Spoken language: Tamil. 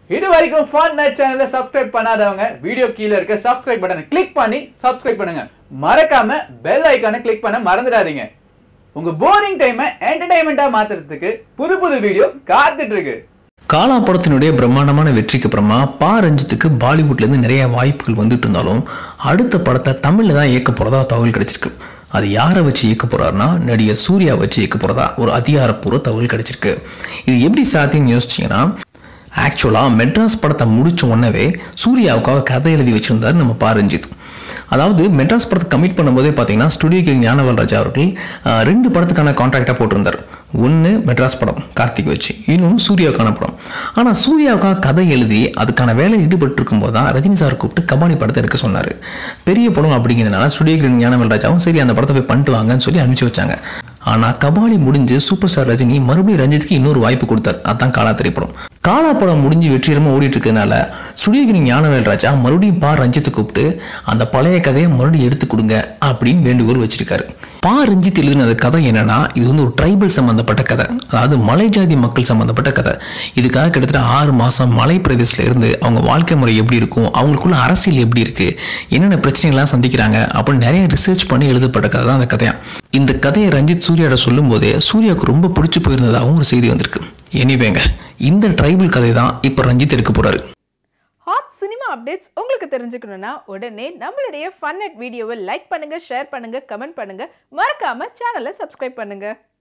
இது வரைக்கும் ஃபன் நைட் சேனலை சப்ஸ்கிரைப் பண்ணாதவங்க வீடியோ கீழே இருக்க சப்ஸ்கிரைப் பட்டனை கிளிக் பண்ணி சப்ஸ்கிரைப் பண்ணுங்க மறக்காம பெல் ஐக்கானை கிளிக் பண்ண மறந்துடாதீங்க உங்க போரிங் டைமை என்டர்டைன்மெண்ட்டா மாத்துறதுக்கு புது புது வீடியோ காத்துட்டு இருக்கு காலா படத்தினுடைய பிரம்மாண்டமான வெற்றிக்கு அப்புறமா பா ரஞ்சித்துக்கு பாலிவுட்லேருந்து நிறைய வாய்ப்புகள் வந்துட்டு இருந்தாலும் அடுத்த படத்தை தமிழில் தான் இயக்க போகிறதா தகவல் கிடைச்சிருக்கு அது யாரை வச்சு இயக்க போறாருன்னா நடிகர் சூர்யா வச்சு இயக்க போகிறதா ஒரு அதிகாரப்பூர்வ தகவல் கிடைச்சிருக்கு இது எப்படி சாத்தியம்னு யோசிச்சிங்கன்னா ஆக்சுவலாக மெட்ராஸ் படத்தை முடிச்ச உடனே சூர்யாவுக்காக கதை எழுதி வச்சிருந்தார் நம்ம பா ரஞ்சித் அதாவது மெட்ராஸ் படத்தை கமிட் பண்ணும்போதே பார்த்தீங்கன்னா ஸ்டுடியோ கிங் ஞானவேல் ராஜா அவர்கள் அஹ், ரெண்டு படத்துக்கான கான்ட்ராக்டாக போட்டிருந்தார் ஒன்று மெட்ராஸ் படம் கார்த்திக் வச்சு இன்னொன்று சூர்யாவுக்கான படம் ஆனால் சூர்யாவுக்காக கதை எழுதி அதுக்கான வேலை ஈடுபட்டு இருக்கும்போது தான் ரஜினி சார் கூப்பிட்டு கபாலி படத்தை எடுக்க சொன்னார் பெரிய படம் அப்படிங்கிறதுனால ஸ்டுடியோ கிங் ஞானவேல் ராஜாவும் சரி அந்த படத்தை போய் பண்ணிட்டு வாங்கன்னு சொல்லி அனுப்பிச்சு வச்சாங்க ஆனால் கபாலி முடிஞ்சு சூப்பர் ஸ்டார் ரஜினி மறுபடியும் ரஞ்சித்துக்கு இன்னொரு வாய்ப்பு கொடுத்தார் அதான் காலா திரைப்படம் காலா படம் முடிஞ்சு வெற்றிகரமாக ஓடிட்டு இருக்கிறதுனால ஸ்டுடியோ கிங் ஞானவேல் ராஜா மறுபடியும் பா ரஞ்சித்தை கூப்பிட்டு அந்த பழைய கதையை மறுபடியும் எடுத்து கொடுங்க அப்படின்னு வேண்டுகோள் வச்சிருக்காரு பா ரஞ்சித் எழுதின அந்த கதை என்னன்னா இது வந்து ஒரு ட்ரைபல் சம்பந்தப்பட்ட கதை அதாவது மலை ஜாதி மக்கள் சம்பந்தப்பட்ட கதை இதுக்காக கிட்டத்தட்ட ஆறு மாதம் மலை பிரதேசத்தில் இருந்து அவங்க வாழ்க்கை முறை எப்படி இருக்கும் அவங்களுக்குள்ள அரசியல் எப்படி இருக்கு என்னென்ன பிரச்சனைகள்லாம் சந்திக்கிறாங்க அப்படின்னு நிறைய ரிசர்ச் பண்ணி எழுதப்பட்ட கதை தான் அந்த கதையா இந்த கதையை ரஞ்சித் சூர்யாட சொல்லும்போதே சூர்யாவுக்கு ரொம்ப பிடிச்சி போயிருந்ததாகவும் ஒரு செய்தி வந்திருக்கு எனிவேங்க இந்த ட்ரைபல் கதை தான் இப்போ ரஞ்சித் எடுக்க போறாரு ஹாட் சினிமா அப்டேட்ஸ் உங்களுக்கு தெரிஞ்சுக்கணும்னா உடனே நம்மளுடைய ஃபன் அட் வீடியோவை லைக் பண்ணுங்க ஷேர் பண்ணுங்க கமெண்ட் பண்ணுங்க மறக்காம சேனலை சப்ஸ்கிரைப் பண்ணுங்க